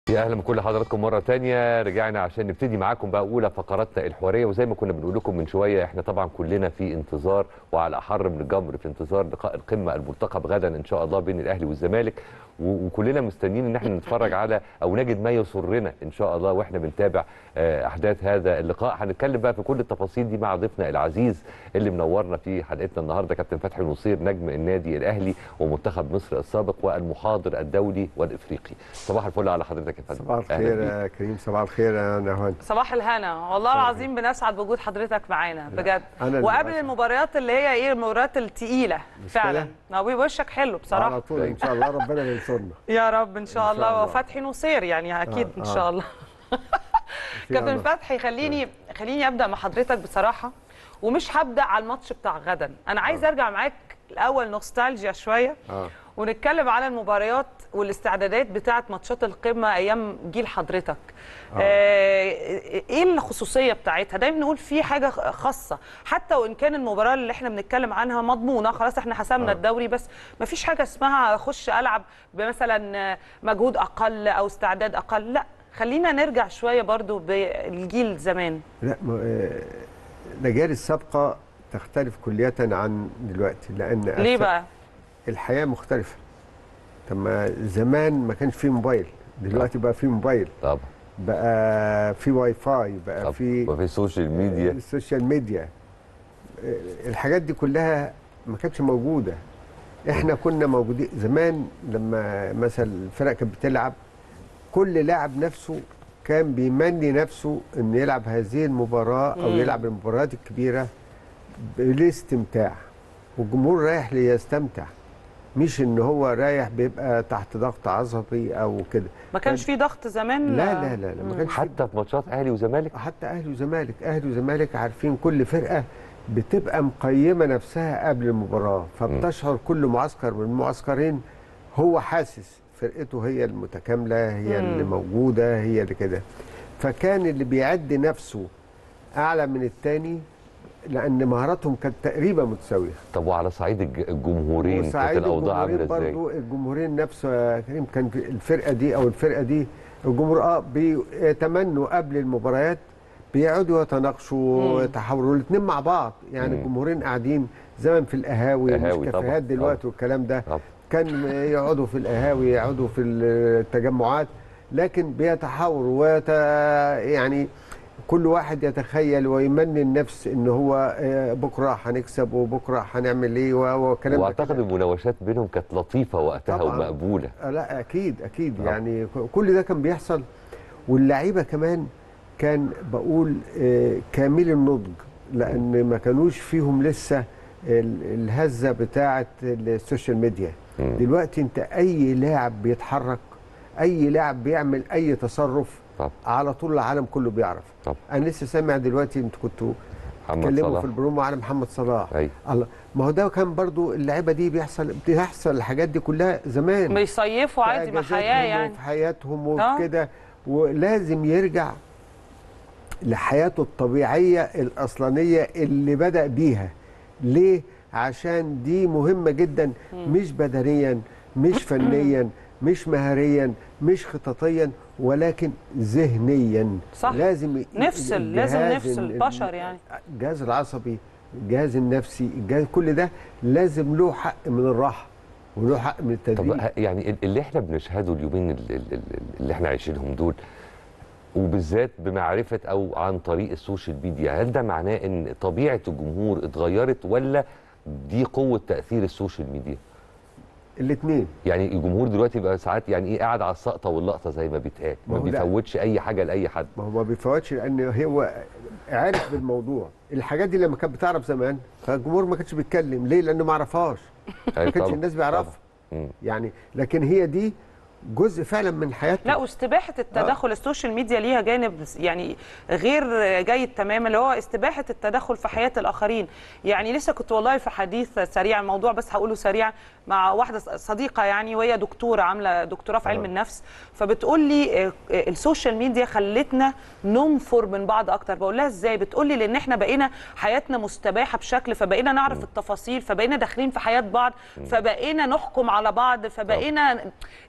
يا اهلا بكل حضراتكم مره تانية رجعنا عشان نبتدي معاكم بقى اولى فقراتنا الحواريه وزي ما كنا بنقول لكم من شويه احنا طبعا كلنا في انتظار وعلى احر من الجمر في انتظار لقاء القمه المرتقب غدا ان شاء الله بين الاهلي والزمالك و- وكلنا مستنيين ان احنا نتفرج على او نجد ما يسرنا ان شاء الله واحنا بنتابع آه، احداث هذا اللقاء هنتكلم بقى في كل التفاصيل دي مع ضيفنا العزيز اللي منورنا في حلقتنا النهارده كابتن فتحي نصير نجم النادي الاهلي ومنتخب مصر السابق والمحاضر الدولي والافريقي صباح الفل على حضرتك يا فندم صباح أهلاً الخير بيك. يا كريم صباح الخير يا نهان صباح الهنا والله العظيم بنسعد بوجود حضرتك معانا بجد أنا اللي وقبل بسعد. المباريات اللي هي ايه المباريات التقيله فعلا ناوي وشك حلو بصراحه على طول ان شاء الله ربنا ينصرنا يا رب ان شاء إن شاء الله الله. وفتحي نصير يعني اكيد آه، ان آه. شاء الله في كابتن الله. فتحي خليني خليني ابدا مع حضرتك بصراحه ومش هبدا على الماتش بتاع غدا انا عايز ارجع معاك الاول نوستالجيا شويه اه ونتكلم على المباريات والاستعدادات بتاعه ماتشات القمه ايام جيل حضرتك آه. ايه الخصوصيه بتاعتها دايما نقول في حاجه خاصه حتى وان كان المباراه اللي احنا بنتكلم عنها مضمونه خلاص احنا حسمنا آه. الدوري بس ما فيش حاجه اسمها اخش العب بمثلا مجهود اقل او استعداد اقل لا خلينا نرجع شويه برضو بالجيل زمان لا م- آه، الاجيال السابقه تختلف كلية عن دلوقتي لان ليه أس- بقى الحياه مختلفه طب ما زمان ما كانش فيه موبايل دلوقتي بقى فيه موبايل طبعا بقى في واي فاي بقى طب في وفي السوشيال ميديا السوشيال ميديا آه، الحاجات دي كلها ما كانتش موجوده احنا كنا موجودين زمان لما مثلا الفرق كانت بتلعب كل لاعب نفسه كان بيمني نفسه انه يلعب هذه المباراه او مم. يلعب المباريات الكبيره بالاستمتاع والجمهور رايح ليستمتع مش ان هو رايح بيبقى تحت ضغط عصبي او كده ما كانش في ضغط زمان لا لا لا, لا ما كانش في حتى في ماتشات اهلي وزمالك حتى اهلي وزمالك اهلي وزمالك عارفين كل فرقه بتبقى مقيمه نفسها قبل المباراه فبتشعر كل معسكر من المعسكرين هو حاسس فرقته هي المتكامله هي مم. اللي موجوده هي اللي كده فكان اللي بيعد نفسه اعلى من التاني لان مهاراتهم كانت تقريبا متساويه طب وعلى صعيد الج- الجمهورين كانت وسعيد الاوضاع عامله الجمهورين ازاي برضو الجمهورين نفسه يا كريم كان في الفرقه دي او الفرقه دي الجمهور اه بيتمنوا قبل المباريات بيقعدوا يتناقشوا مم. ويتحاوروا الاثنين مع بعض يعني مم. الجمهورين قاعدين زمان في القهاوي مش قهاوي طبعاً، كافيهات دلوقتي طبعاً. والكلام ده طب كان يقعدوا في القهاوي يقعدوا في التجمعات لكن بيتحاوروا ويت يعني كل واحد يتخيل ويمني النفس ان هو آه، بكره هنكسب وبكره هنعمل ايه و- وكلام ده واعتقد كده. المناوشات بينهم كانت لطيفه وقتها طبعاً. ومقبوله آه، لا اكيد اكيد آه. يعني ك- كل ده كان بيحصل واللعيبه كمان كان بقول آه، كامل النضج لان ما كانوش فيهم لسه ال- الهزه بتاعه السوشيال ميديا مم. دلوقتي انت اي لاعب بيتحرك اي لاعب بيعمل اي تصرف طب على طول العالم كله بيعرف طب انا لسه سامع دلوقتي انتوا كنتوا محمد تكلموا صلاح في البرومو على محمد صلاح اي الله ما هو ده كان برضو اللعيبه دي بيحصل بتحصل الحاجات دي كلها زمان بيصيفوا عادي ما في حياه أجازاتهم يعني وفي حياتهم آه. وكده ولازم يرجع لحياته الطبيعيه الاصلانيه اللي بدا بيها ليه عشان دي مهمه جدا مش بدنيا مش فنيا مش مهاريا مش خططيا ولكن ذهنيا صح. لازم ي- نفصل لازم الجهاز نفصل ال- البشر يعني الجهاز العصبي الجهاز النفسي الجهاز كل ده لازم له حق من الراحه وله حق من التدريب طب ه- يعني اللي احنا بنشهده اليومين ال- ال- ال- اللي احنا عايشينهم دول وبالذات بمعرفه او عن طريق السوشيال ميديا هل ده معناه ان طبيعه الجمهور اتغيرت ولا دي قوه تاثير السوشيال ميديا الاثنين يعني الجمهور دلوقتي بقى ساعات يعني ايه قاعد على السقطه واللقطه زي ما بيتقال ما ما هو لا. بيفوتش اي حاجه لاي حد ما هو ما بيفوتش لان هو عارف بالموضوع الحاجات دي لما كانت بتعرف زمان فالجمهور ما كانش بيتكلم ليه لانه ما عرفهاش أي ما كانش طبعاً، الناس بيعرفها مم. يعني لكن هي دي جزء فعلا من حياتنا لا واستباحه التدخل السوشيال ميديا ليها جانب يعني غير جيد تماما اللي هو استباحه التدخل في حياه الاخرين يعني لسه كنت والله في حديث سريع الموضوع بس هقوله سريع مع واحده صديقه يعني وهي دكتوره عامله دكتوراه في علم آه. النفس فبتقول لي آه، آه، السوشيال ميديا خلتنا ننفر من بعض اكتر بقول لها ازاي بتقول لي لان احنا بقينا حياتنا مستباحه بشكل فبقينا نعرف التفاصيل فبقينا داخلين في حياه بعض فبقينا نحكم على بعض فبقينا آه،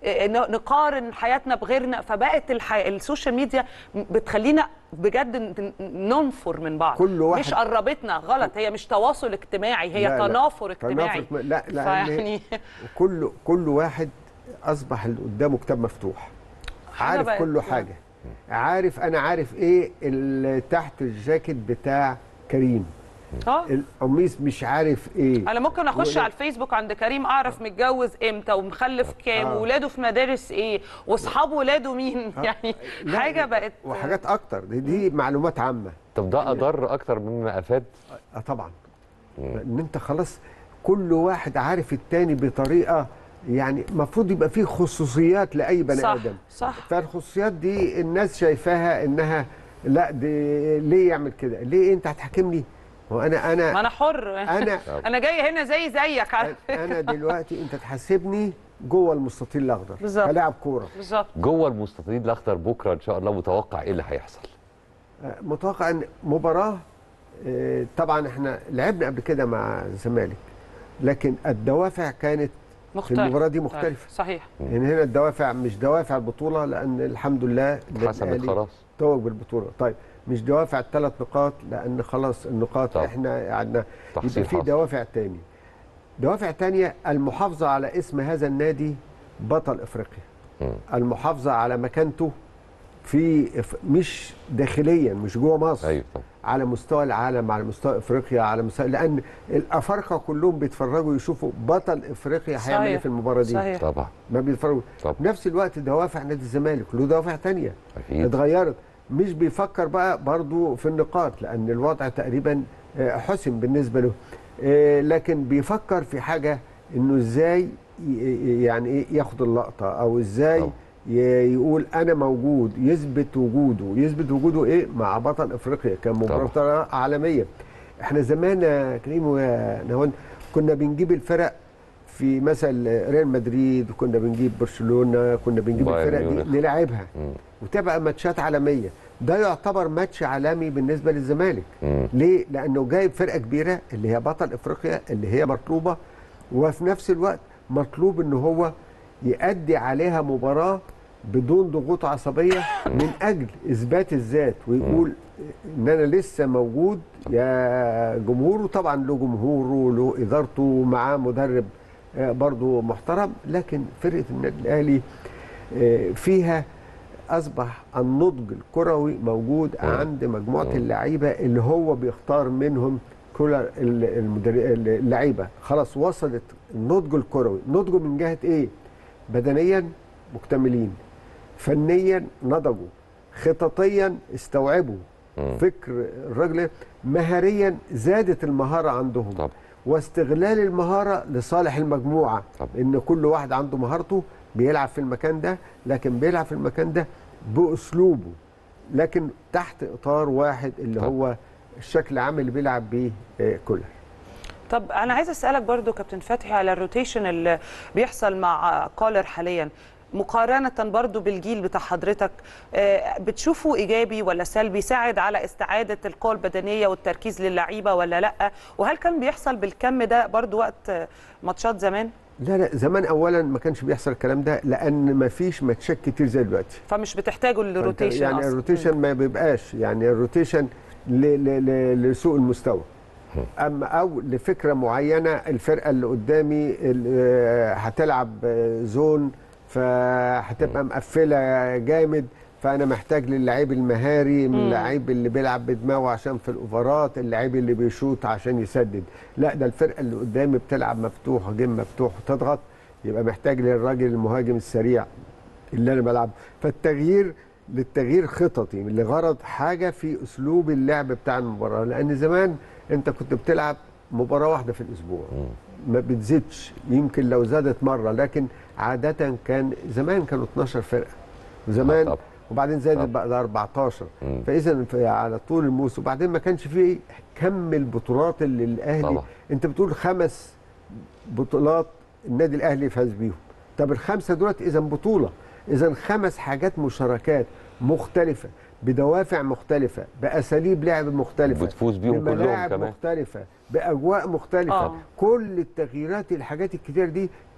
نقارن حياتنا بغيرنا فبقت الحي... السوشيال ميديا بتخلينا بجد ن- ننفر من بعض كل واحد- مش قربتنا غلط هي مش تواصل اجتماعي هي لا، لا. تنافر اجتماعي تنافر- لا لا فيعني كل كل واحد اصبح اللي قدامه كتاب مفتوح حاجة عارف بقت- كل حاجه عارف انا عارف ايه اللي تحت الجاكيت بتاع كريم اه القميص مش عارف ايه انا ممكن اخش ولا- على الفيسبوك عند كريم اعرف متجوز امتى ومخلف كام آه. وولاده في مدارس ايه واصحاب ولاده مين يعني لا، حاجه بقت وحاجات اكتر دي, دي معلومات عامه طب ده اضر اكتر مما افاد اه طبعا ان انت خلاص كل واحد عارف التاني بطريقه يعني المفروض يبقى فيه خصوصيات لاي بني صح ادم صح فالخصوصيات دي الناس شايفاها انها لا دي ليه يعمل كده ليه انت هتحاكمني هو انا ما انا انا حر انا انا جاي هنا زي زيك على انا دلوقتي انت تحاسبني جوه المستطيل الاخضر بالظبط. كلاعب كوره بالظبط جوه المستطيل الاخضر بكره ان شاء الله متوقع ايه اللي هيحصل آه، متوقع ان مباراه آه، طبعا احنا لعبنا قبل كده مع الزمالك لكن الدوافع كانت مختلف المباراة دي مختلفة. صحيح يعني هنا الدوافع مش دوافع البطوله لان الحمد لله النادي اتحسمت الأهلي خلاص توج بالبطوله طيب مش دوافع الثلاث نقاط لان خلاص النقاط طبعا. احنا قعدنا تحصيل يبقى في حاصل. دوافع تاني دوافع تانية المحافظه على اسم هذا النادي بطل افريقيا مم. المحافظه على مكانته في إف- مش داخليا مش جوه مصر ايوه طبعا على مستوى العالم على مستوى افريقيا على مستوى لان الافارقه كلهم بيتفرجوا يشوفوا بطل افريقيا هيعمل ايه صحيح. في المباراه دي صحيح طبعا ما بيتفرجوا طبعا في نفس الوقت دوافع نادي الزمالك له دوافع تانية اكيد اتغيرت مش بيفكر بقى برضو في النقاط لان الوضع تقريبا آه، حسم بالنسبه له آه، لكن بيفكر في حاجه انه ازاي ي- يعني ايه ياخد اللقطه او ازاي طبعا. ي- يقول انا موجود يثبت وجوده يثبت وجوده ايه مع بطل افريقيا كان مباراه عالميه احنا زمان يا كريم ويا نهوان كنا بنجيب الفرق في مثل ريال مدريد وكنا بنجيب برشلونه كنا بنجيب بايرن الفرق ميونخ. دي نلعبها مم. وتبقى ماتشات عالميه ده يعتبر ماتش عالمي بالنسبه للزمالك مم. ليه لانه جايب فرقه كبيره اللي هي بطل افريقيا اللي هي مطلوبه وفي نفس الوقت مطلوب ان هو يأدي عليها مباراه بدون ضغوط عصبيه من اجل اثبات الذات ويقول ان انا لسه موجود يا جمهور وطبعا له جمهوره وله ادارته ومعاه مدرب آه، برضه محترم لكن فرقه النادي الاهلي آه، فيها اصبح النضج الكروي موجود مم. عند مجموعه مم. اللعيبه اللي هو بيختار منهم كل ال- المدر- اللعيبه خلاص وصلت النضج الكروي نضجه من جهه ايه بدنيا مكتملين فنيا نضجوا خططيا استوعبوا مم. فكر الراجل مهاريا زادت المهاره عندهم طبعا واستغلال المهاره لصالح المجموعه طبعا. ان كل واحد عنده مهارته بيلعب في المكان ده لكن بيلعب في المكان ده باسلوبه لكن تحت اطار واحد اللي طبعا. هو الشكل العام اللي بيلعب بيه آه، كولر طب انا عايزه اسالك برضو كابتن فتحي على الروتيشن اللي بيحصل مع كولر حاليا مقارنة برضو بالجيل بتاع حضرتك آه، بتشوفه إيجابي ولا سلبي ساعد على استعادة القوة البدنية والتركيز للعيبة ولا لأ وهل كان بيحصل بالكم ده برضو وقت آه، ماتشات زمان لا لا زمان اولا ما كانش بيحصل الكلام ده لان ما فيش ماتشات كتير زي دلوقتي فمش بتحتاجوا فأنت للروتيشن يعني أصلاً. الروتيشن ما بيبقاش يعني الروتيشن ل- ل- ل- لسوء المستوى اما او لفكره معينه الفرقه اللي قدامي ال- آه، هتلعب آه، زون فهتبقى مقفله جامد فانا محتاج للعيب المهاري من اللعيب اللي بيلعب بدماغه عشان في الاوفرات اللعيب اللي بيشوط عشان يسدد لا ده الفرقه اللي قدامي بتلعب مفتوح جيم مفتوح وتضغط يبقى محتاج للراجل المهاجم السريع اللي انا بلعب فالتغيير للتغيير خططي لغرض حاجه في اسلوب اللعب بتاع المباراه لان زمان انت كنت بتلعب مباراه واحده في الاسبوع ما بتزيدش يمكن لو زادت مره لكن عاده كان زمان كانوا 12 فرقه وزمان طبعا. وبعدين زادت طبعا. بقى ل 14 مم. فاذا في- على طول الموسم وبعدين ما كانش فيه كم البطولات اللي الاهلي طبعا. انت بتقول خمس بطولات النادي الاهلي فاز بيهم طب الخمسه دولت اذا بطوله اذا خمس حاجات مشاركات مختلفه بدوافع مختلفه باساليب لعب مختلفه بتفوز بيهم كلهم بملاعب كمان. مختلفه باجواء مختلفه آه. كل التغييرات الحاجات الكتير دي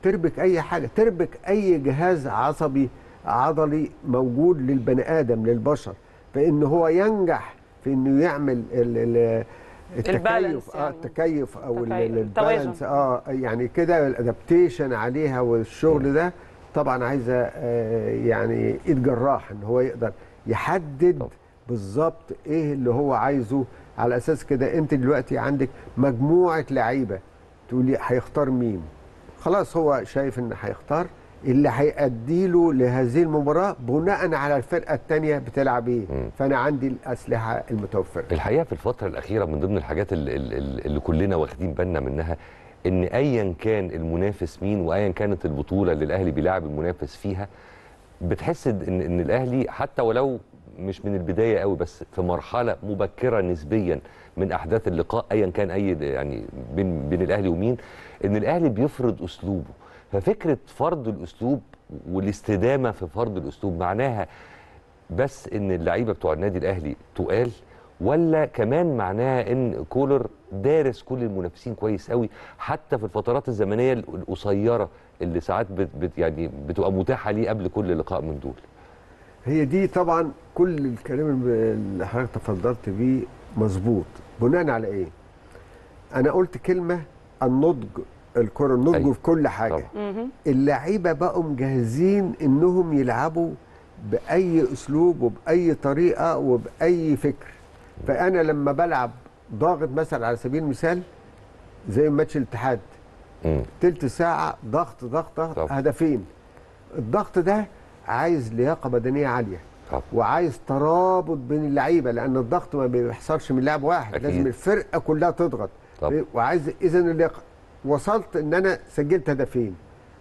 تربك اي حاجه تربك اي جهاز عصبي عضلي موجود للبني ادم للبشر فان هو ينجح في انه يعمل ال ال البالانس التكيف اه يعني. التكيف او ال- التكيف، ال- البالانس التوازن. اه يعني كده الادابتيشن عليها والشغل ده طبعا عايزه آه يعني ايد جراح ان هو يقدر يحدد طبعا. بالظبط ايه اللي هو عايزه على اساس كده انت دلوقتي عندك مجموعه لعيبه تقولي هيختار مين خلاص هو شايف ان هيختار اللي هيأدي له لهذه المباراه بناء على الفرقه الثانيه بتلعب ايه مم. فانا عندي الاسلحه المتوفره الحقيقه في الفتره الاخيره من ضمن الحاجات اللي, اللي كلنا واخدين بالنا منها ان ايا كان المنافس مين وايا كانت البطوله اللي الاهلي بيلاعب المنافس فيها بتحس ان ان الاهلي حتى ولو مش من البدايه قوي بس في مرحله مبكره نسبيا من احداث اللقاء ايا كان اي يعني بين بين الاهلي ومين ان الاهلي بيفرض اسلوبه ففكره فرض الاسلوب والاستدامه في فرض الاسلوب معناها بس ان اللعيبه بتوع النادي الاهلي تقال ولا كمان معناها ان كولر دارس كل المنافسين كويس قوي حتى في الفترات الزمنيه القصيره اللي ساعات بت بت يعني بتبقى متاحه ليه قبل كل لقاء من دول هي دي طبعا كل الكلام اللي حضرتك تفضلت بيه مظبوط بناء على ايه انا قلت كلمه النضج الكره النضج أيوة. في كل حاجه طبعا. مهم. اللعيبه بقوا مجهزين انهم يلعبوا باي اسلوب وباي طريقه وباي فكر فانا لما بلعب ضاغط مثلا على سبيل المثال زي ماتش الاتحاد مم. تلت ساعه ضغط ضغط ضغط طبعا. هدفين الضغط ده عايز لياقه بدنيه عاليه طبعا. وعايز ترابط بين اللعيبه لان الضغط ما بيحصلش من لاعب واحد أكيد. لازم الفرقه كلها تضغط طبعا. وعايز اذا اللياقه وصلت ان انا سجلت هدفين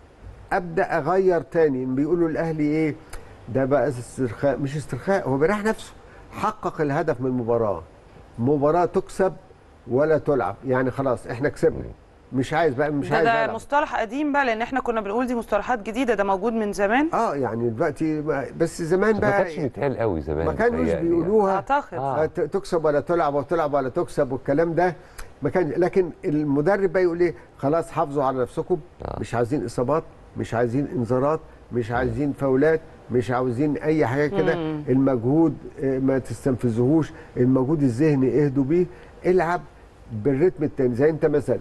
ابدا اغير تاني بيقولوا الاهلي ايه ده بقى استرخاء مش استرخاء هو بيريح نفسه حقق الهدف من المباراه مباراه تكسب ولا تلعب يعني خلاص احنا كسبنا مش عايز بقى مش ده عايز ده ألعب. مصطلح قديم بقى لان احنا كنا بنقول دي مصطلحات جديده ده موجود من زمان اه يعني دلوقتي ما- بس زمان ما بقى كانش بيتقال قوي زمان ما كانوش متهيألي بيقولوها اعتقد آه. ت- تكسب ولا تلعب وتلعب ولا تكسب والكلام ده ما كان لكن المدرب بقى يقول ايه خلاص حافظوا على نفسكم آه. مش عايزين اصابات مش عايزين انذارات مش عايزين فاولات مش عاوزين اي حاجه كده مم. المجهود آه، ما تستنفذوهوش المجهود الذهني اهدوا بيه العب بالريتم التاني زي انت مثلا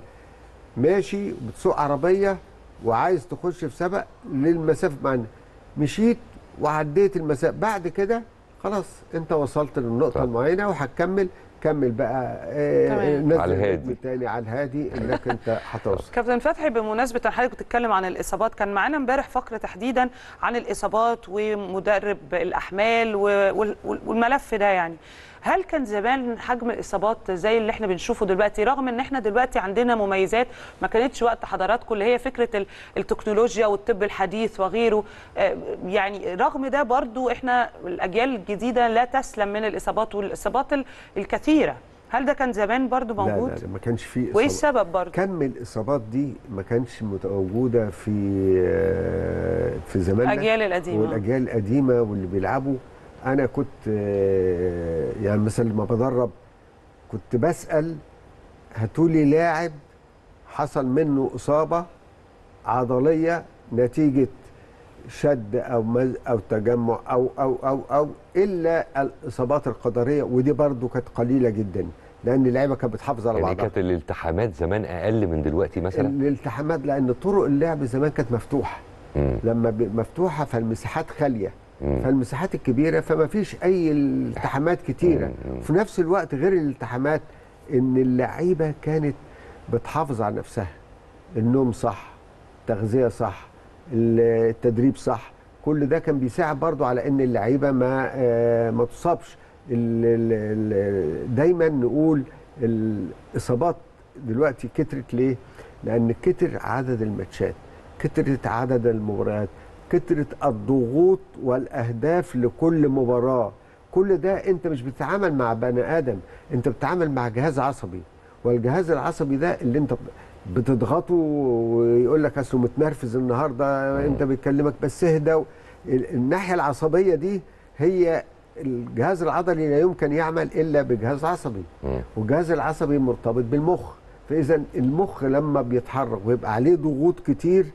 ماشي بتسوق عربيه وعايز تخش في سبق للمسافه معنا مشيت وعديت المسافه بعد كده خلاص انت وصلت للنقطه طب. المعينه وهتكمل كمل بقى آه تمام. نزل على الهادي. الريتم التاني على الهادي انك انت هتوصل كابتن فتحي بمناسبه ان حضرتك بتتكلم عن الاصابات كان معانا امبارح فقره تحديدا عن الاصابات ومدرب الاحمال و- وال- والملف ده يعني هل كان زمان حجم الاصابات زي اللي احنا بنشوفه دلوقتي رغم ان احنا دلوقتي عندنا مميزات ما كانتش وقت حضراتكم اللي هي فكره ال- التكنولوجيا والطب الحديث وغيره آه، يعني رغم ده برضو احنا الاجيال الجديده لا تسلم من الاصابات والاصابات ال- الكثيره هل ده كان زمان برضو لا موجود لا, لا ما كانش فيه وايه إصابات. السبب برضو كم الاصابات دي ما كانش موجوده في آه، في زماننا الاجيال القديمه والاجيال القديمه واللي بيلعبوا انا كنت آه، يعني مثلا لما بدرب كنت بسال هاتولي لاعب حصل منه اصابه عضليه نتيجه شد او مز او تجمع او او او او الا الاصابات القدريه ودي برضو كانت قليله جدا لان اللعيبه كانت بتحافظ على يعني بعضها كانت الالتحامات زمان اقل من دلوقتي مثلا الالتحامات لان طرق اللعب زمان كانت مفتوحه مم. لما ب- مفتوحه فالمساحات خاليه مم. فالمساحات الكبيره فما فيش اي التحامات كتيره مم. في نفس الوقت غير الالتحامات ان اللعيبه كانت بتحافظ على نفسها النوم صح تغذيه صح التدريب صح كل ده كان بيساعد برضو على ان اللعيبه ما آه، ما تصابش ال- ال- ال- دايما نقول الاصابات دلوقتي كترت ليه لان كتر عدد الماتشات كترت عدد المباريات كترت الضغوط والاهداف لكل مباراه كل ده انت مش بتتعامل مع بني ادم انت بتتعامل مع جهاز عصبي والجهاز العصبي ده اللي انت بتضغطه ويقول لك اصله متنرفز النهارده انت بيكلمك بس اهدى ال- الناحيه العصبيه دي هي الجهاز العضلي لا يمكن يعمل الا بجهاز عصبي مم. والجهاز العصبي مرتبط بالمخ فاذا المخ لما بيتحرك ويبقى عليه ضغوط كتير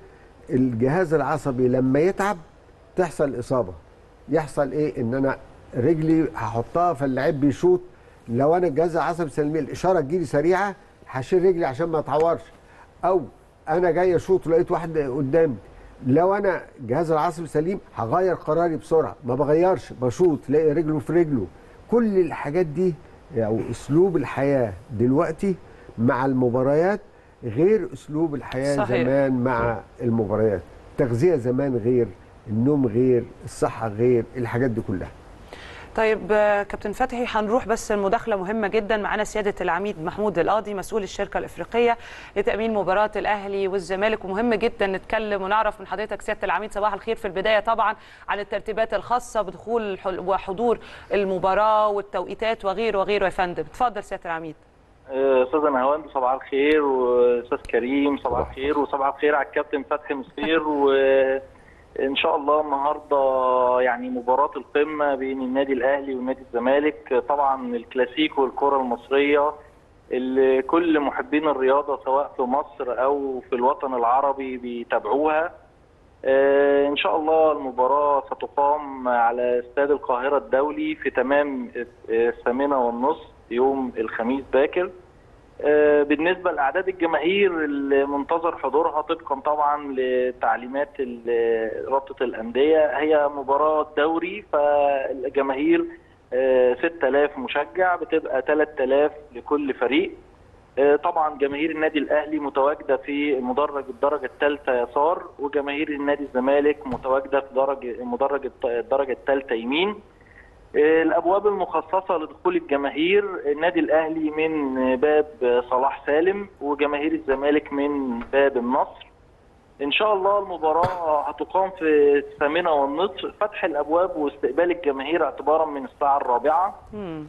الجهاز العصبي لما يتعب تحصل اصابه يحصل ايه ان انا رجلي هحطها فاللعيب بيشوط لو انا الجهاز العصبي سلمي الاشاره تجيلي سريعه هشيل رجلي عشان ما اتعورش او انا جاي اشوط ولقيت واحد قدامي لو انا جهاز العصبي سليم هغير قراري بسرعه ما بغيرش بشوط تلاقي رجله في رجله كل الحاجات دي او اسلوب الحياه دلوقتي مع المباريات غير اسلوب الحياه صحيح. زمان مع المباريات تغذيه زمان غير النوم غير الصحه غير الحاجات دي كلها طيب آه، كابتن فتحي هنروح بس المداخله مهمه جدا معانا سياده العميد محمود القاضي مسؤول الشركه الافريقيه لتامين مباراه الاهلي والزمالك ومهم جدا نتكلم ونعرف من حضرتك سياده العميد صباح الخير في البدايه طبعا عن الترتيبات الخاصه بدخول حل- وحضور المباراه والتوقيتات وغيره وغيره يا فندم اتفضل سياده العميد استاذ نهاوند صباح الخير واستاذ كريم صباح صباح الخير وصباح الخير على الكابتن فتحي نصير وان شاء الله النهارده يعني مباراه القمه بين النادي الاهلي والنادي الزمالك طبعا الكلاسيكو الكره المصريه اللي كل محبين الرياضه سواء في مصر او في الوطن العربي بيتابعوها آه، ان شاء الله المباراه ستقام على استاد القاهره الدولي في تمام آه، الثامنه والنصف يوم الخميس باكر آه، بالنسبه لاعداد الجماهير المنتظر حضورها طبقا طبعا لتعليمات ال- رابطه الانديه هي مباراه دوري فالجماهير آه، 6000 مشجع بتبقى 3000 لكل فريق آه، طبعا جماهير النادي الاهلي متواجده في مدرج الدرجه الثالثه يسار وجماهير النادي الزمالك متواجده في درج مدرج الت- الدرجه الثالثه يمين آه، الابواب المخصصه لدخول الجماهير النادي الاهلي من باب صلاح سالم وجماهير الزمالك من باب النصر ان شاء الله المباراه هتقام في الثامنه والنصف فتح الابواب واستقبال الجماهير اعتبارا من الساعه الرابعه مم.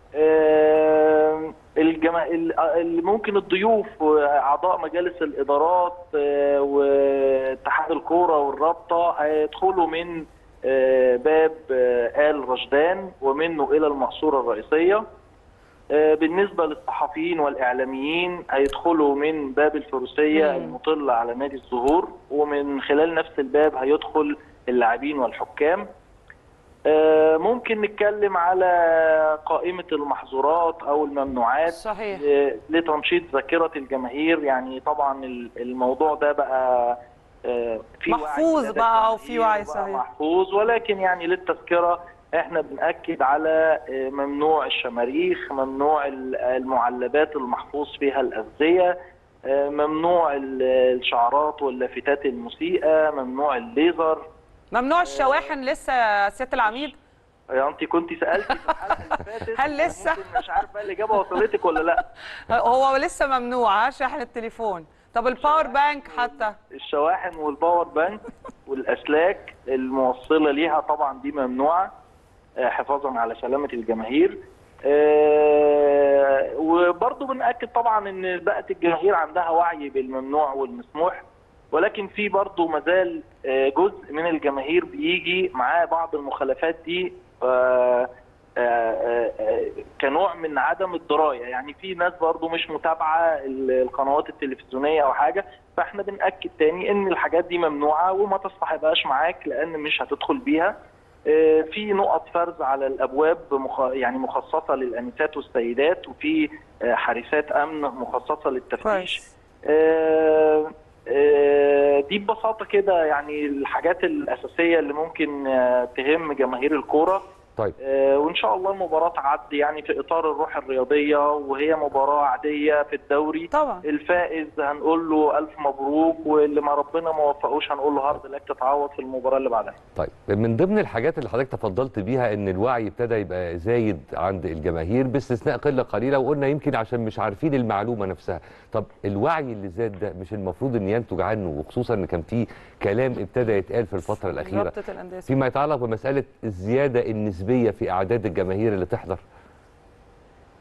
آه، الجما... ال- اللي ممكن الضيوف واعضاء مجالس الادارات آه، واتحاد الكوره والرابطه هيدخلوا من آه، باب آه، ال رشدان ومنه الى المقصوره الرئيسيه آه، بالنسبه للصحفيين والاعلاميين هيدخلوا من باب الفروسيه مم. المطل على نادي الزهور ومن خلال نفس الباب هيدخل اللاعبين والحكام آه، ممكن نتكلم على قائمة المحظورات أو الممنوعات صحيح. ل- لتنشيط ذاكرة الجماهير يعني طبعا ال- الموضوع ده بقى آه، في وعي محفوظ لدى بقى أو في الجماهير وعي، وبقى صحيح. محفوظ ولكن يعني للتذكرة احنا بنأكد على آه، ممنوع الشماريخ ممنوع ال- المعلبات المحفوظ فيها الأغذية آه، ممنوع ال- الشعارات واللافتات المسيئة ممنوع الليزر ممنوع الشواحن لسه يا سياده العميد يا انت كنت سالتي في الحلقه اللي فاتت هل لسه؟ ممكن مش عارف بقى الاجابه وصلتك ولا لا هو لسه ممنوع ها شحن التليفون طب الباور بانك حتى الشواحن والباور بانك والاسلاك الموصله ليها طبعا دي ممنوعه آه، حفاظا على سلامه الجماهير آه، وبرضه بنأكد طبعا ان بقت الجماهير عندها وعي بالممنوع والمسموح ولكن في برضه مازال آه، جزء من الجماهير بيجي معاه بعض المخالفات دي آه، آه، آه، آه، كنوع من عدم الدرايه يعني في ناس برضو مش متابعه ال- القنوات التلفزيونيه او حاجه فاحنا بناكد تاني ان الحاجات دي ممنوعه وما تصطحبهاش معاك لان مش هتدخل بيها آه، في نقط فرز على الابواب مخ... يعني مخصصه للانسات والسيدات وفي آه، حارسات امن مخصصه للتفتيش كويس آه، آه، دي ببساطه كده يعني الحاجات الاساسيه اللي ممكن آه، تهم جماهير الكوره طيب آه، وان شاء الله المباراه تعدي يعني في اطار الروح الرياضيه وهي مباراه عاديه في الدوري طبعا الفائز هنقول له الف مبروك واللي ما ربنا ما وفقوش هنقول له هارد لك تتعوض في المباراه اللي بعدها طيب من ضمن الحاجات اللي حضرتك تفضلت بيها ان الوعي ابتدى يبقى زايد عند الجماهير باستثناء قله قليله وقلنا يمكن عشان مش عارفين المعلومه نفسها طب الوعي اللي زاد ده مش المفروض ان ينتج عنه وخصوصا ان كان في كلام ابتدى يتقال في الفتره الاخيره رابطه الانديه فيما يتعلق بمساله الزياده النسبيه في اعداد الجماهير اللي تحضر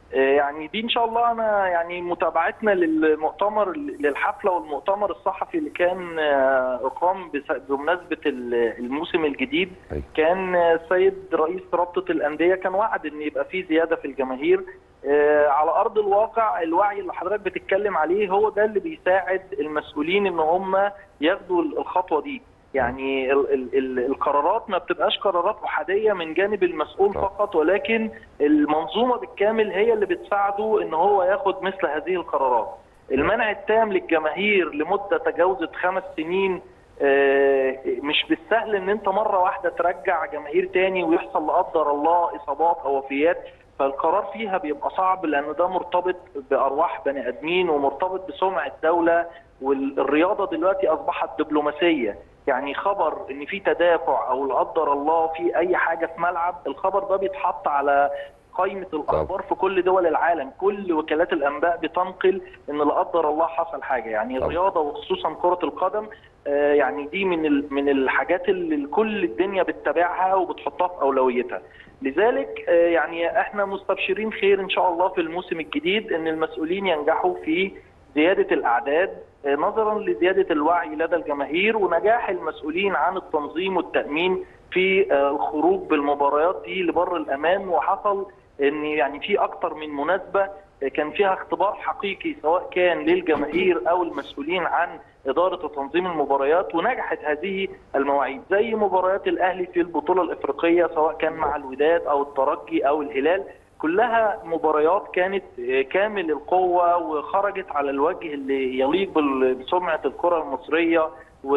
يعني دي ان شاء الله انا يعني متابعتنا للمؤتمر للحفله والمؤتمر الصحفي اللي كان اقام بس- بمناسبه ال- الموسم الجديد أيوة. كان السيد رئيس رابطه الانديه كان وعد ان يبقى في زياده في الجماهير آه، على ارض الواقع الوعي اللي حضرتك بتتكلم عليه هو ده اللي بيساعد المسؤولين ان هم ياخدوا الخطوه دي يعني ال ال ال القرارات ما بتبقاش قرارات احاديه من جانب المسؤول طبعا. فقط ولكن المنظومه بالكامل هي اللي بتساعده ان هو ياخد مثل هذه القرارات المنع التام للجماهير لمده تجاوزت خمس سنين آه، مش بالسهل ان انت مره واحده ترجع جماهير تاني ويحصل لا قدر الله اصابات او وفيات فالقرار فيها بيبقى صعب لان ده مرتبط بارواح بني ادمين ومرتبط بسمعه دوله والرياضه دلوقتي اصبحت دبلوماسيه يعني خبر ان في تدافع او لا قدر الله في اي حاجه في ملعب الخبر ده بيتحط على قائمه الاخبار في كل دول العالم كل وكالات الانباء بتنقل ان لا قدر الله حصل حاجه يعني طبعا. الرياضه وخصوصا كره القدم آه، يعني دي من ال- من الحاجات اللي كل الدنيا بتتابعها وبتحطها في اولويتها لذلك آه، يعني احنا مستبشرين خير ان شاء الله في الموسم الجديد ان المسؤولين ينجحوا في زياده الاعداد آه، نظرا لزياده الوعي لدى الجماهير ونجاح المسؤولين عن التنظيم والتامين في آه، الخروج بالمباريات دي لبر الامان وحصل ان يعني في اكتر من مناسبه آه، كان فيها اختبار حقيقي سواء كان للجماهير او المسؤولين عن اداره وتنظيم المباريات ونجحت هذه المواعيد زي مباريات الاهلي في البطوله الافريقيه سواء كان مع الوداد او الترجي او الهلال كلها مباريات كانت آه، كامل القوه وخرجت على الوجه اللي يليق بال- بسمعه الكره المصريه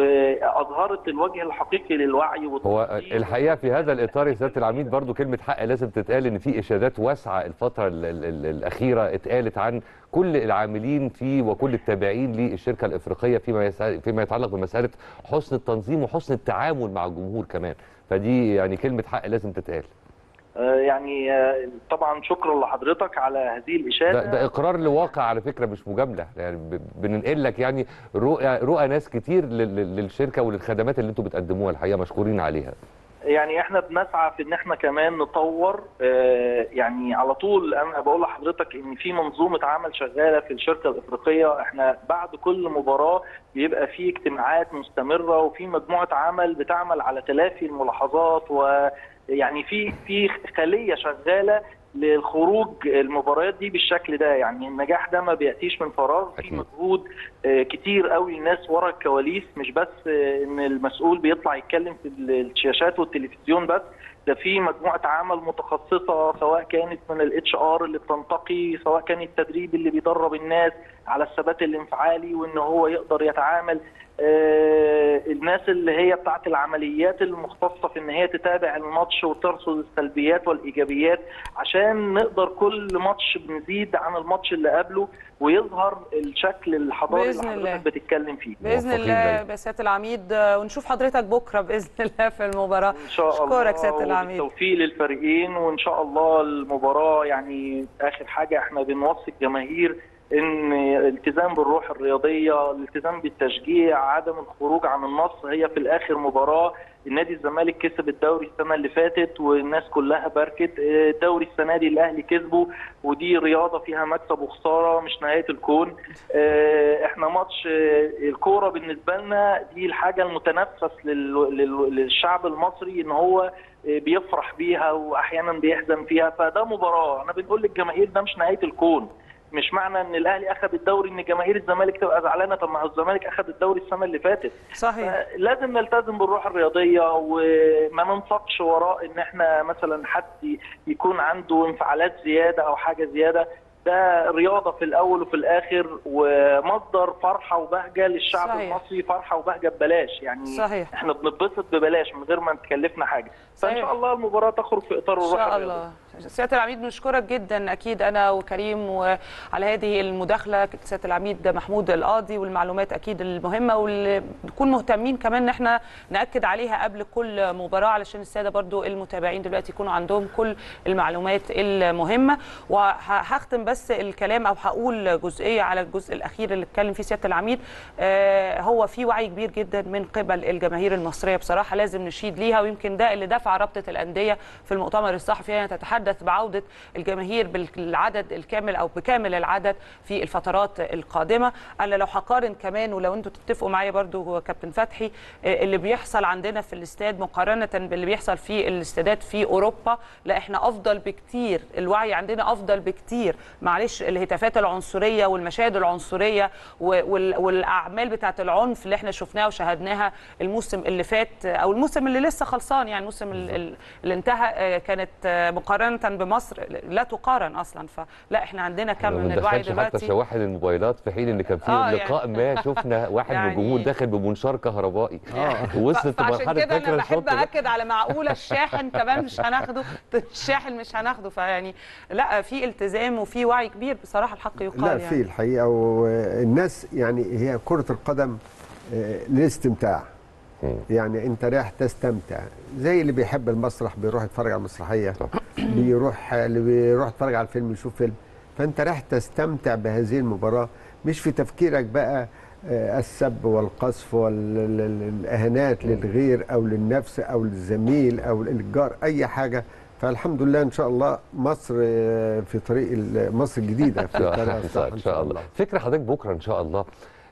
واظهرت الوجه الحقيقي للوعي هو والتنظيم. الحقيقه في هذا الاطار يا سياده العميد برضو كلمه حق لازم تتقال ان في اشادات واسعه الفتره ال ال ال الاخيره اتقالت عن كل العاملين في وكل التابعين للشركه الافريقيه فيما يسا- فيما يتعلق بمساله حسن التنظيم وحسن التعامل مع الجمهور كمان فدي يعني كلمه حق لازم تتقال آه، يعني آه، طبعا شكرا لحضرتك على هذه الاشاده ده, ده اقرار لواقع على فكره مش مجامله يعني ب- بننقل لك يعني رؤى رؤى ناس كتير لل- لل- للشركه وللخدمات اللي انتم بتقدموها الحقيقه مشكورين عليها يعني احنا بنسعى في ان احنا كمان نطور آه، يعني على طول انا بقول لحضرتك ان في منظومه عمل شغاله في الشركه الافريقيه احنا بعد كل مباراه بيبقى في اجتماعات مستمره وفي مجموعه عمل بتعمل على تلافي الملاحظات ويعني في في خليه شغاله للخروج المباريات دي بالشكل ده يعني النجاح ده ما بياتيش من فراغ في أكيد. مجهود آه، كتير قوي الناس ورا الكواليس مش بس آه، ان المسؤول بيطلع يتكلم في الشاشات والتلفزيون بس ده في مجموعه عمل متخصصه سواء كانت من الاتش ار اللي بتنتقي سواء كان التدريب اللي بيدرب الناس على الثبات الانفعالي وان هو يقدر يتعامل آه، الناس اللي هي بتاعت العمليات المختصه في ان هي تتابع الماتش وترصد السلبيات والايجابيات عشان نقدر كل ماتش بنزيد عن الماتش اللي قبله ويظهر الشكل الحضاري بإذن اللي الله. حضرتك بتتكلم فيه باذن موفقين الله دايما. بسياده العميد آه، ونشوف حضرتك بكره باذن الله في المباراه ان شاء الله اشكرك سياده العميد بالتوفيق للفريقين وان شاء الله المباراه يعني اخر حاجه احنا بنوصي الجماهير ان الالتزام بالروح الرياضيه الالتزام بالتشجيع عدم الخروج عن النص هي في الاخر مباراه النادي الزمالك كسب الدوري السنه اللي فاتت والناس كلها باركت الدوري السنه دي الاهلي كسبه ودي رياضه فيها مكسب وخساره مش نهايه الكون آه، احنا ماتش آه، الكوره بالنسبه لنا دي الحاجه المتنفس لل- لل- للشعب المصري ان هو آه، بيفرح بيها واحيانا بيحزن فيها فده مباراه انا بنقول للجماهير ده مش نهايه الكون مش معنى ان الاهلي اخذ الدوري ان جماهير الزمالك تبقى زعلانه طب ما هو الزمالك اخذ الدوري السنه اللي فاتت صحيح لازم نلتزم بالروح الرياضيه وما ننسقش وراء ان احنا مثلا حد يكون عنده انفعالات زياده او حاجه زياده ده رياضه في الاول وفي الاخر ومصدر فرحه وبهجه للشعب صحيح. المصري فرحه وبهجه ببلاش يعني صحيح. احنا بنتبسط ببلاش من غير ما تكلفنا حاجه فان صحيح. شاء الله المباراه تخرج في اطار ان الروح شاء الرياضيه الله سياده العميد بنشكرك جدا اكيد انا وكريم وعلى هذه المداخله سياده العميد محمود القاضي والمعلومات اكيد المهمه واللي بنكون مهتمين كمان ان احنا ناكد عليها قبل كل مباراه علشان الساده برضو المتابعين دلوقتي يكونوا عندهم كل المعلومات المهمه وهختم بس الكلام او هقول جزئيه على الجزء الاخير اللي اتكلم فيه سياده العميد آه، هو في وعي كبير جدا من قبل الجماهير المصريه بصراحه لازم نشيد ليها ويمكن ده اللي دفع رابطه الانديه في المؤتمر الصحفي يعني تتحدث نتحدث بعوده الجماهير بالعدد الكامل او بكامل العدد في الفترات القادمه انا لو هقارن كمان ولو انتوا تتفقوا معايا برضو كابتن فتحي آه، اللي بيحصل عندنا في الاستاد مقارنه باللي بيحصل في الاستادات في اوروبا لا احنا افضل بكتير الوعي عندنا افضل بكتير معلش الهتافات العنصريه والمشاهد العنصريه و- وال- والاعمال بتاعه العنف اللي احنا شفناها وشاهدناها الموسم اللي فات او الموسم اللي لسه خلصان يعني الموسم ال- ال- اللي انتهى آه، كانت آه، مقارنه بمصر لا تقارن اصلا فلا احنا عندنا كم ما من الوعي بندخلش حتى دلوقتي شواحن الموبايلات في حين ان كان في آه، لقاء ما شفنا واحد من يعني- الجمهور داخل بمنشار كهربائي ف- وصلت فعشان مرحله كده فاكره انا بحب الشوط ده؟ اكد على معقوله الشاحن كمان مش هناخده الشاحن مش هناخده فيعني لا في التزام وفي وعي كبير بصراحه الحق يقال لا يعني في الحقيقه والناس يعني هي كره القدم آه، للاستمتاع مم. يعني انت رايح تستمتع زي اللي بيحب المسرح بيروح يتفرج على المسرحيه طبعا. بيروح اللي بيروح يتفرج على الفيلم يشوف فيلم فانت رايح تستمتع بهذه المباراه مش في تفكيرك بقى آه، السب والقذف والاهانات للغير او للنفس او للزميل او للجار اي حاجه فالحمد لله ان شاء الله مصر آه، في طريق ال- مصر الجديده في الطريق الصح ان شاء الله فكره حضرتك بكره ان شاء الله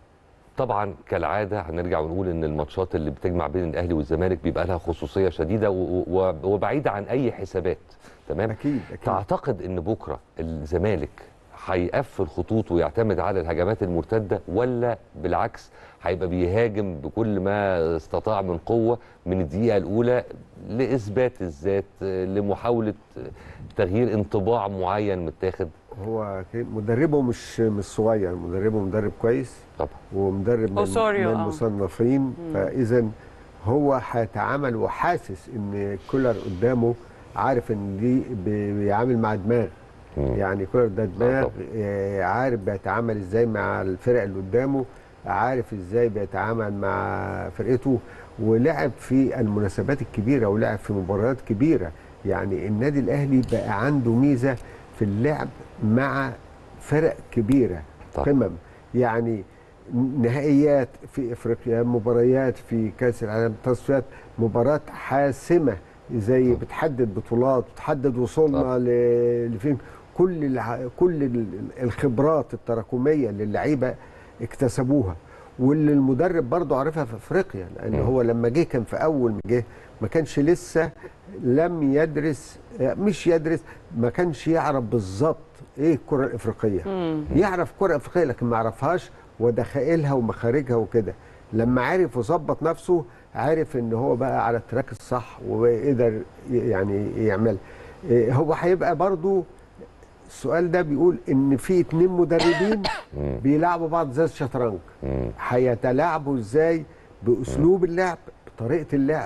طبعا كالعاده هنرجع ونقول ان الماتشات اللي بتجمع بين الاهلي والزمالك بيبقى لها خصوصيه شديده و- و- وبعيده عن اي حسابات تمام اكيد اكيد تعتقد ان بكره الزمالك هيقفل خطوطه ويعتمد على الهجمات المرتده ولا بالعكس هيبقى بيهاجم بكل ما استطاع من قوه من الدقيقه الاولى لاثبات الذات لمحاوله تغيير انطباع معين متاخد هو كان- مدربه مش مش صغير مدربه مدرب كويس طبعا ومدرب من, أوسوريو، من آه. المصنفين فاذا هو هيتعامل وحاسس ان كولر قدامه عارف ان دي بي- بيعامل مع دماغ مم. يعني كولر ده دماغ طبعا. آه، عارف بيتعامل ازاي مع الفرق اللي قدامه عارف ازاي بيتعامل مع فرقته ولعب في المناسبات الكبيره ولعب في مباريات كبيره يعني النادي الاهلي بقى عنده ميزه في اللعب مع فرق كبيره طبعا. قمم يعني نهائيات في افريقيا مباريات في كاس العالم تصفيات مباراه حاسمه زي بتحدد بطولات بتحدد وصولنا ل- لفين كل الع... كل ال- الخبرات التراكميه اللي اللعيبه اكتسبوها واللي المدرب برضه عارفها في افريقيا لان مم. هو لما جه كان في اول ما جه ما كانش لسه لم يدرس مش يدرس ما كانش يعرف بالظبط ايه الكره الافريقيه يعرف كره افريقيه لكن ما يعرفهاش ودخائلها ومخارجها وكده لما عرف وظبط نفسه عرف ان هو بقى على التراك الصح وقدر يعني يعمل إيه، هو هيبقى برضو السؤال ده بيقول ان في اتنين مدربين مم. بيلعبوا بعض زي الشطرنج مم. هيتلاعبوا ازاي باسلوب اللعب بطريقه اللعب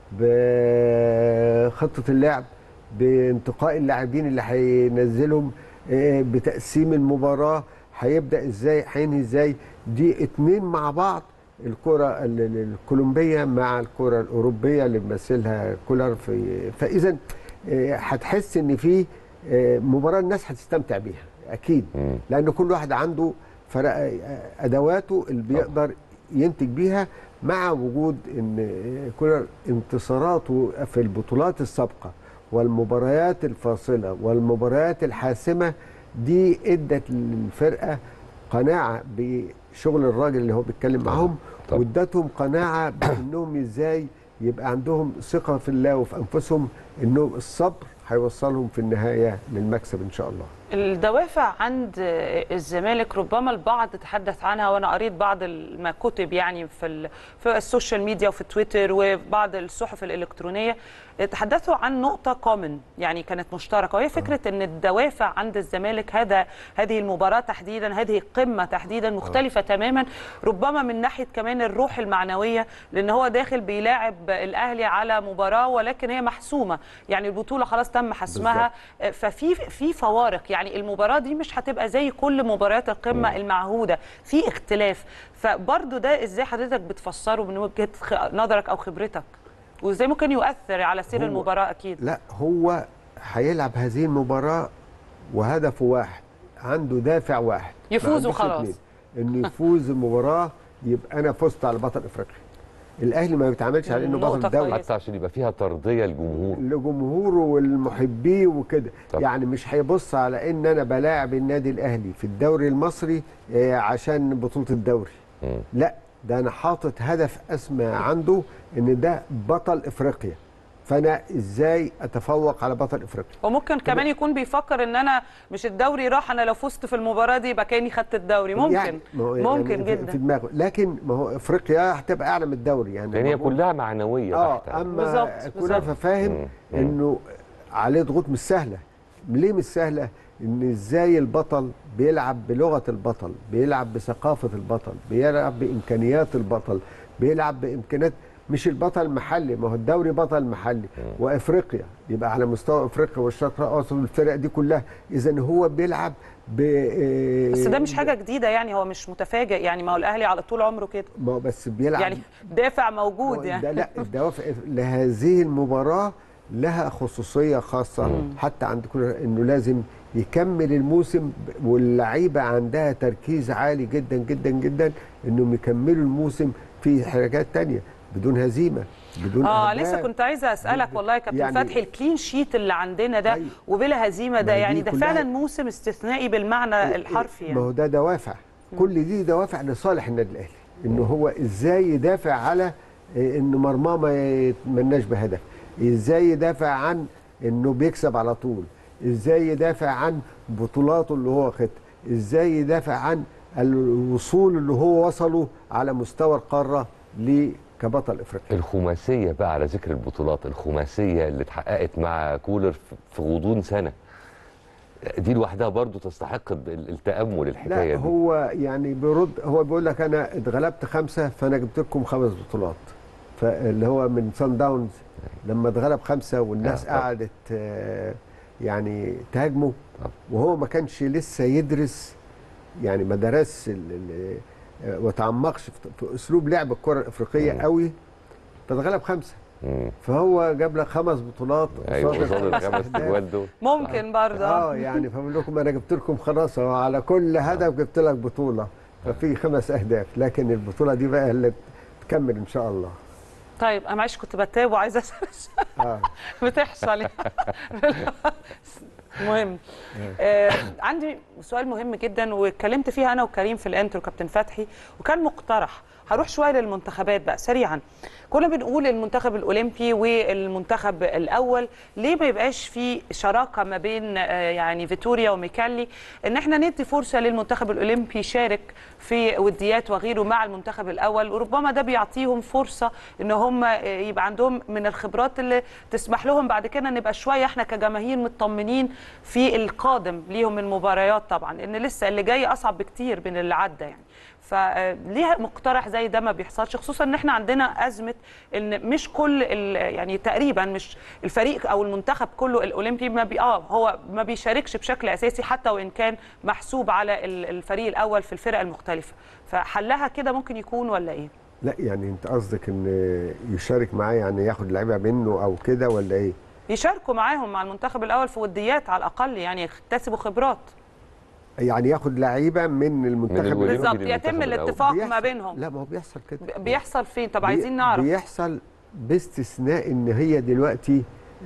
بخطه اللعب بانتقاء اللاعبين اللي هينزلهم آه، بتقسيم المباراه هيبدا ازاي هينهي ازاي دي اتنين مع بعض الكره ال- ال- الكولومبيه مع الكره الاوروبيه اللي بيمثلها كولر في فاذا آه، هتحس ان في آه، مباراه الناس هتستمتع بيها اكيد مم. لان كل واحد عنده فرق ادواته اللي بيقدر ينتج بيها مع وجود ان كولر انتصاراته في البطولات السابقه والمباريات الفاصله والمباريات الحاسمه دي ادت للفرقه قناعه بشغل الراجل اللي هو بيتكلم معاهم طبعا. وادتهم قناعه بانهم ازاي يبقى عندهم ثقه في الله وفي انفسهم انهم الصبر هيوصلهم في النهايه للمكسب ان شاء الله الدوافع عند الزمالك ربما البعض تحدث عنها وانا قريت بعض ما كتب يعني في ال- في السوشيال ميديا وفي تويتر وبعض الصحف الالكترونيه تحدثوا عن نقطه كومن يعني كانت مشتركه وهي فكره ان الدوافع عند الزمالك هذا هذه المباراه تحديدا هذه القمه تحديدا مختلفه تماما ربما من ناحيه كمان الروح المعنويه لان هو داخل بيلاعب الاهلي على مباراه ولكن هي محسومه يعني البطوله خلاص تم حسمها ففي في فوارق يعني المباراه دي مش هتبقى زي كل مباريات القمه المعهوده في اختلاف فبرضه ده ازاي حضرتك بتفسره من وجهه خ- نظرك او خبرتك وازاي ممكن يؤثر على سير هو- المباراه اكيد لا هو هيلعب هذه المباراة وهدفه واحد عنده دافع واحد يفوز ما عندوش وخلاص. اتنين. انه يفوز المباراة يبقى انا فزت على بطل افريقيا الاهلي ما بيتعاملش على انه نقطة بطل دوري كويسة. حتى عشان يبقى فيها ترضيه للجمهور لجمهوره والمحبيه وكده طب. يعني مش هيبص على ان انا بلاعب النادي الاهلي في الدوري المصري آه، عشان بطوله الدوري مم. لا ده انا حاطط هدف اسمى عنده ان ده بطل افريقيا فانا ازاي اتفوق على بطل افريقيا وممكن كمان يكون بيفكر ان انا مش الدوري راح انا لو فزت في المباراه دي يبقى كاني خدت الدوري ممكن يعني ما هو ممكن يعني في- جدا في دماغه لكن ما هو افريقيا هتبقى اعلى من الدوري يعني لان هي الموضوع- كلها معنويه اه تحت اما بالظبط، كولر بالظبط. فاهم مم. مم. انه عليه ضغوط مش سهله ليه مش سهله ان ازاي البطل بيلعب بلغه البطل بيلعب بثقافه البطل بيلعب بامكانيات البطل بيلعب بامكانيات مش البطل المحلي ما هو الدوري بطل محلي وافريقيا يبقى على مستوى افريقيا والشرق الاوسط والفرق دي كلها اذا هو بيلعب ب بس ده مش حاجه جديده يعني هو مش متفاجئ يعني ما هو الاهلي على طول عمره كده ما هو بس بيلعب يعني دافع موجود ده يعني لا الدوافع لهذه المباراة لها خصوصية خاصة حتى عند كل انه لازم يكمل الموسم ب- واللعيبة عندها تركيز عالي جدا جدا جدا انهم يكملوا الموسم في حاجات تانية بدون هزيمة بدون اه أهداف. لسه كنت عايزه اسالك والله يا كابتن يعني- فتحي الكلين شيت اللي عندنا ده أيوة. وبلا هزيمه ده ما هي يعني دي ده كلها- فعلا موسم استثنائي بالمعنى الحرفي ما هو يعني ده دوافع كل دي دوافع لصالح النادي الاهلي انه هو ازاي يدافع على إيه، ان مرماه ما يتمناش بهدف ازاي يدافع عن انه بيكسب على طول ازاي يدافع عن بطولاته اللي هو واخدها ازاي يدافع عن الوصول اللي هو وصله على مستوى القاره ليه كبطل افريقيا الخماسيه بقى على ذكر البطولات الخماسيه اللي اتحققت مع كولر في- في غضون سنه دي لوحدها برضو تستحق ال- التامل الحكايه لا دي هو يعني بيرد هو بيقول لك انا اتغلبت خمسه فانا جبت لكم خمس بطولات فاللي هو من سان داونز لما اتغلب خمسه والناس آه، طبعا. قعدت آه، يعني تهاجمه طبعا. وهو ما كانش لسه يدرس يعني ما درسش ال- ال- آه، وتعمقش في- في اسلوب لعب الكره الافريقيه مم. قوي فاتغلب خمسه مم. فهو جاب لك خمس بطولات ايوه قصاد قصاد الخمس الخمس أهداف. اجوال دول ممكن برضه اه يعني فبقول لكم انا جبت لكم خلاص هو على كل هدف جبت لك بطوله ففي خمس اهداف لكن البطوله دي بقى اللي تكمل ان شاء الله طيب انا معلش كنت بتاب وعايزه اسال اه بتحصل يعني. مهم آه عندي سؤال مهم جدا واتكلمت فيها انا وكريم في الانترو كابتن فتحي وكان مقترح هروح شويه للمنتخبات بقى سريعا كنا بنقول المنتخب الاولمبي والمنتخب الاول ليه ما يبقاش في شراكه ما بين آه، يعني فيتوريا وميكالي ان احنا ندي فرصه للمنتخب الاولمبي يشارك في وديات وغيره مع المنتخب الاول وربما ده بيعطيهم فرصه ان هم آه، يبقى عندهم من الخبرات اللي تسمح لهم بعد كده نبقى شويه احنا كجماهير مطمنين في القادم ليهم من مباريات طبعا ان لسه اللي جاي اصعب بكتير من اللي عدى يعني فليه مقترح زي ده ما بيحصلش خصوصا ان احنا عندنا ازمه ان مش كل ال- يعني تقريبا مش الفريق او المنتخب كله الاولمبي ما بي اه هو ما بيشاركش بشكل اساسي حتى وان كان محسوب على ال- الفريق الاول في الفرق المختلفه فحلها كده ممكن يكون ولا ايه لا يعني انت قصدك ان يشارك معاه يعني ياخد لعيبه منه او كده ولا ايه؟ يشاركوا معاهم مع المنتخب الاول في وديات على الاقل يعني يكتسبوا خبرات يعني ياخد لعيبه من المنتخب الأولمبي بالظبط للمنتخب يتم الأول. الاتفاق ما بيحصل- بينهم لا ما هو بيحصل كده بيحصل فين طب بي- عايزين نعرف بيحصل باستثناء ان هي دلوقتي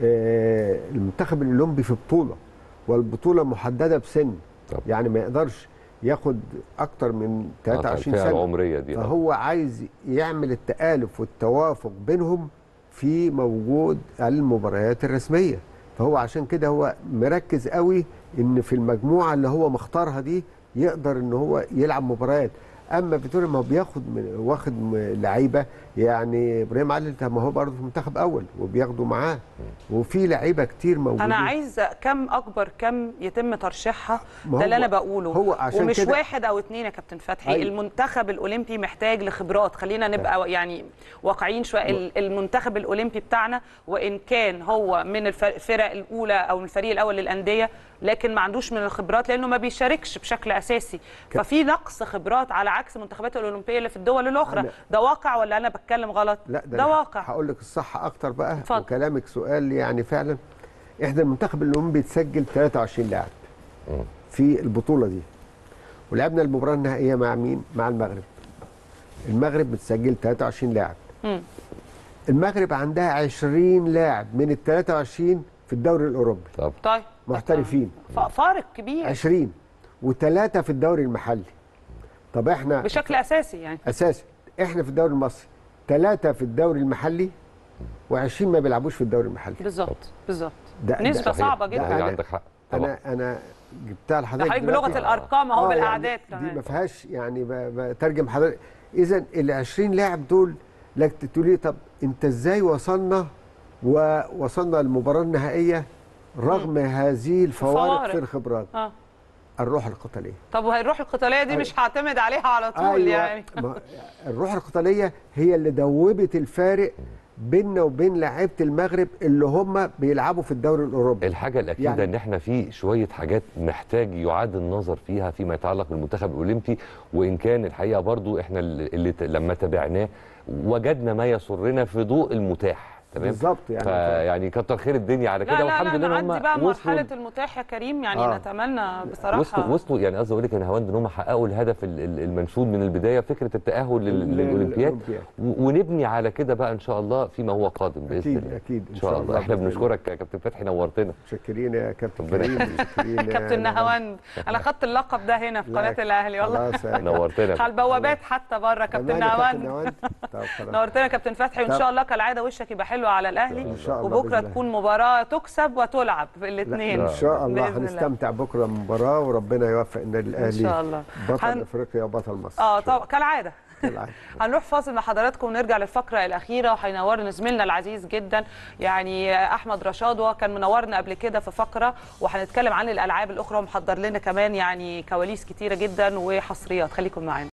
آه، المنتخب الاولمبي في بطوله والبطوله محدده بسن طب. يعني ما يقدرش ياخد اكتر من آه، طبعاً، 23 الفئة سنه العمريه دي آه. فهو عايز يعمل التآلف والتوافق بينهم في موجود المباريات الرسميه فهو عشان كده هو مركز قوي ان في المجموعه اللي هو مختارها دي يقدر ان هو يلعب مباريات اما فيتوريا ما هو بياخد من واخد م- لعيبه يعني ابراهيم علي طب ما هو برضه في منتخب اول وبياخدوا معاه وفي لعيبه كتير موجودين انا عايز كم اكبر كم يتم ترشيحها ما ده اللي هو- انا بقوله هو عشان ومش كده- واحد او اتنين يا كابتن فتحي أيوة. المنتخب الاولمبي محتاج لخبرات خلينا نبقى يعني واقعيين شويه ال- المنتخب الاولمبي بتاعنا وان كان هو من الف- الفرق الاولى او من الفريق الاول للانديه لكن ما عندوش من الخبرات لانه ما بيشاركش بشكل اساسي ك- ففي نقص خبرات على عكس المنتخبات الاولمبيه اللي في الدول الاخرى أنا- ده واقع ولا انا بتكلم غلط لا ده, ده أنا واقع هقول لك الصح اكتر بقى اتفضل. وكلامك سؤال يعني فعلا احنا المنتخب الاولمبي بيتسجل 23 لاعب مم. في البطوله دي ولعبنا المباراه النهائيه مع مين مع المغرب المغرب بتسجل 23 لاعب مم. المغرب عندها 20 لاعب من ال 23 في الدوري الاوروبي طب طيب محترفين ف- فارق كبير 20 وثلاثه في الدوري المحلي طب احنا بشكل اساسي يعني اساسي احنا في الدوري المصري ثلاثه في الدوري المحلي و20 ما بيلعبوش في الدوري المحلي بالظبط بالظبط ده- ده نسبه صحيح. صعبه ده جدا ده أنا- عندك حق طبعا انا انا جبتها ده لحضرتك حضرتك بلغه دلوقتي. الارقام اهو آه، يعني بالاعداد دي كمان ما فيهاش يعني ب- بترجم حضرتك اذا ال 20 لاعب دول لك تقولي طب انت ازاي وصلنا ووصلنا للمباراه النهائيه رغم هذه الفوارق الفوارق. في الخبرات اه الروح القتاليه طب وهي الروح القتاليه دي أيوة. مش هعتمد عليها على طول يعني ما الروح القتاليه هي اللي دوبت الفارق بيننا وبين لعيبه المغرب اللي هم بيلعبوا في الدوري الاوروبي الحاجه الاكيده يعني- ان احنا في شويه حاجات محتاج يعاد النظر فيها فيما يتعلق بالمنتخب الاولمبي وان كان الحقيقه برضو احنا اللي اللي ت- لما تابعناه وجدنا ما يسرنا في ضوء المتاح تمام بالظبط يعني فيعني كتر خير الدنيا على لا كده لا والحمد لا لله ان نعدي بقى هم وصلوا مرحله المتاح يا كريم يعني آه. نتمنى بصراحه وصلوا وصلوا يعني قصدي اقول لك ان هواند ان هم حققوا الهدف ال- ال- المنشود من البدايه فكره التاهل لل- لل- للاولمبياد للأولمبياد. و- ونبني على كده بقى ان شاء الله فيما هو قادم باذن أكيد- الله أكيد، ان شاء الله احنا بإذن الله. بنشكرك يا كابتن فتحي نورتنا متشكرين يا كابتن ربنا كريم متشكرين يا كابتن نهاوند. نهاوند انا خدت اللقب ده هنا في لا، قناه الاهلي والله خلاص يا نورتنا على البوابات حتى بره كابتن كمان يا نهاوند نهاوند. طب خلاص. نورتنا يا كابتن فتحي وان طب. شاء الله كالعاده وشك يبقى حلو على الاهلي إن شاء الله وبكره بإذن الله. تكون مباراه تكسب وتلعب في لا، الاثنين ان شاء الله بإذن الله. هنستمتع بكره المباراه وربنا يوفق النادي الاهلي ان شاء الله بطل هن- افريقيا وبطل مصر اه طبعا كالعاده كالعادة. هنروح فاصل مع حضراتكم ونرجع للفقره الاخيره وهينورنا زميلنا العزيز جدا يعني احمد رشاد وهو كان منورنا قبل كده في فقره وهنتكلم عن الالعاب الاخرى ومحضر لنا كمان يعني كواليس كتيره جدا وحصريات خليكم معانا